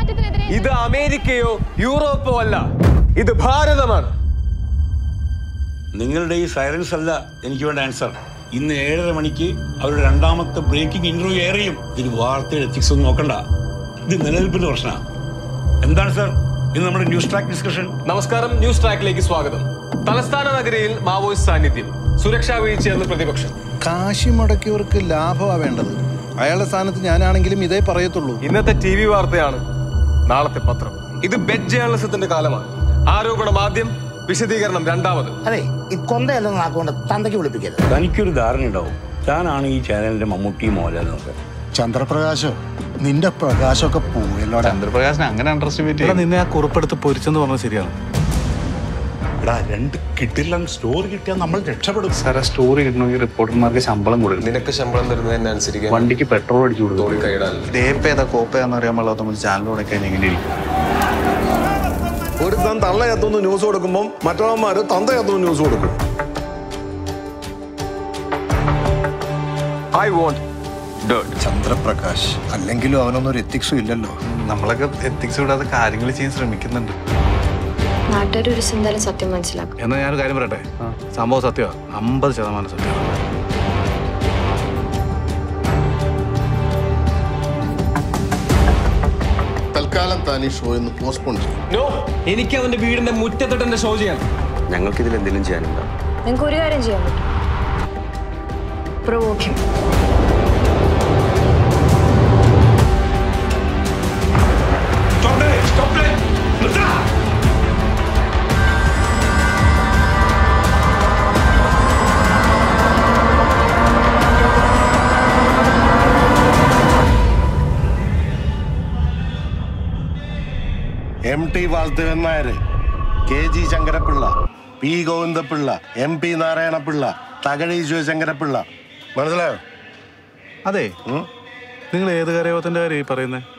പെരുമാറ്റത്തിനെതിരെ ഇത് അമേരിക്കയോ യൂറോപ്പോ അല്ല ഇത് ഭാരതമാണ് നിങ്ങളുടെ ഈ സൈലൻസ് അല്ല എനിക്ക് വേണ്ട ആൻസർ ഇന്ന് ഏഴര മണിക്ക് അവരുടെ രണ്ടാമത്തെ ബ്രേക്കിംഗ് ഇന്റർവ്യൂ ഏറെയും ഇത് വാർത്തയുടെ എത്തിക്സ് ഒന്നും നോക്കണ്ട ഇത് നിലനിൽപ്പിന്റെ പ്രശ്നമാണ് എന്താണ് സർ ഇന്ന് നമ്മുടെ ന്യൂസ് ട്രാക്ക് ഡിസ്കഷൻ നമസ്കാരം ന്യൂസ് ട്രാക്കിലേക്ക് സ്വാഗതം തലസ്ഥാന നഗരിയിൽ മാവോയിസ്റ്റ് സാന്നിധ്യം സുരക്ഷാ വീഴ്ചയെന്ന് പ്രതിപക്ഷം കാശി മുടക്കിയവർക്ക് ലാഭമാ വേണ്ടത് അയാളുടെ സ്ഥാനത്ത് ഞാനാണെങ്കിലും ഇതേ പറയത്തുള്ളൂ ഇന്നത്തെ ടി വി വാർത്തയാണ് നാളത്തെ പത്രം ഇത് ബെഡ് ജേർണലിസത്തിന്റെ കാലമാണ് ആരോപണം ആദ്യം വിശദീകരണം രണ്ടാമത് അതെ ഈ കൊന്തയല്ലെന്ന് നാക്കുകൊണ്ട് തന്തയ്ക്ക് വിളിപ്പിക്കരുത് തനിക്കൊരു ധാരണ ഉണ്ടാവും താനാണ് ഈ ചാനലിന്റെ മമ്മൂട്ടി മോഹൻലാൽ എന്നൊക്കെ ചന്ദ്രപ്രകാശോ നിന്റെ പ്രകാശമൊക്കെ പോയല്ലോടാ ചന്ദ്രപ്രകാശിനെ അങ്ങനെ അണ്ടർസ്റ്റിമേറ്റ് എടാ നിന്നെ ആ കുറിപ്പെടുത്ത് പൊരിച്ചെന്ന് പറഞ്ഞത് ശരിയാണ് എടാ രണ്ട് കിട്ടില്ല സ്റ്റോറി കിട്ടിയാൽ നമ്മൾ രക്ഷപ്പെടും സാറേ സ്റ്റോറി കിട്ടണമെങ്കിൽ റിപ്പോർട്ടർമാർക്ക് ശമ്പളം കൊടുക്കും നിനക്ക് ശമ്പളം തരുന്നതിന് അനുസരിക്കാൻ വണ്ടിക്ക് പെട്രോൾ അടിച്ചു കൊടുക്കും തോളി കൈയിടാൻ ടേപ്പ് ഏതാ കോപ്പ ഏതാന്ന് അറിയാൻ പാടില്ലാത്ത നമ്മൾ ചാനൽ തുടക്കാൻ എങ്ങനെ ഇരിക്കും ഒരുത്തൻ തള്ളയത്തുനിന്ന് ന്യൂസ് കൊടുക്കുമ്പോൾ മറ്റവന്മാര് തന്തയത്തുനിന്ന് ന്യൂസ് കൊടുക്കും ഐ വോണ്ട് ഡേർട്ട് ചന്ദ്രപ്രകാശ് അല്ലെങ്കിലും അവനൊന്നും ഒരു എത്തിക്സും ഇല്ലല്ലോ നമ്മളൊക്കെ എത്തിക്സ് വിടാതെ കാര്യങ്ങൾ ചെയ്യാൻ ശ്രമിക്കുന്നുണ്ട് നാട്ടുകാർ ഒരു എന്തായാലും സത്യം മനസ്സിലാക്കും എന്നാ ഞാനൊരു കാര്യം പറയട്ടെ സംഭവം സത്യമാണ് അമ്പത് ശതമാനം സത്യമാണ് തൽക്കാലം താൻ ഈ ഷോ ഇന്ന് പോസ്റ്റ്പോൺ ചെയ്യും നോ എനിക്ക് അവന്റെ വീടിന്റെ മുറ്റത്തിട്ട് എന്റെ ഷോ ചെയ്യണം ഞങ്ങൾക്കിതിൽ എന്തെങ്കിലും ചെയ്യാനുണ്ടോ നിങ്ങൾക്ക് ഒരു കാര്യം ചെയ്യാൻ പറ്റും പ്രവോക്യം M T Vasudevan Nair K G Sankarapillai P Govindapillai M P Narayanapillai Thakazhi Sivasankarapillai മനസ്സിലായോ അതെ നിങ്ങൾ ഏത് കരയോത്തിന്റെ കാര്യം ഈ പറയുന്നത്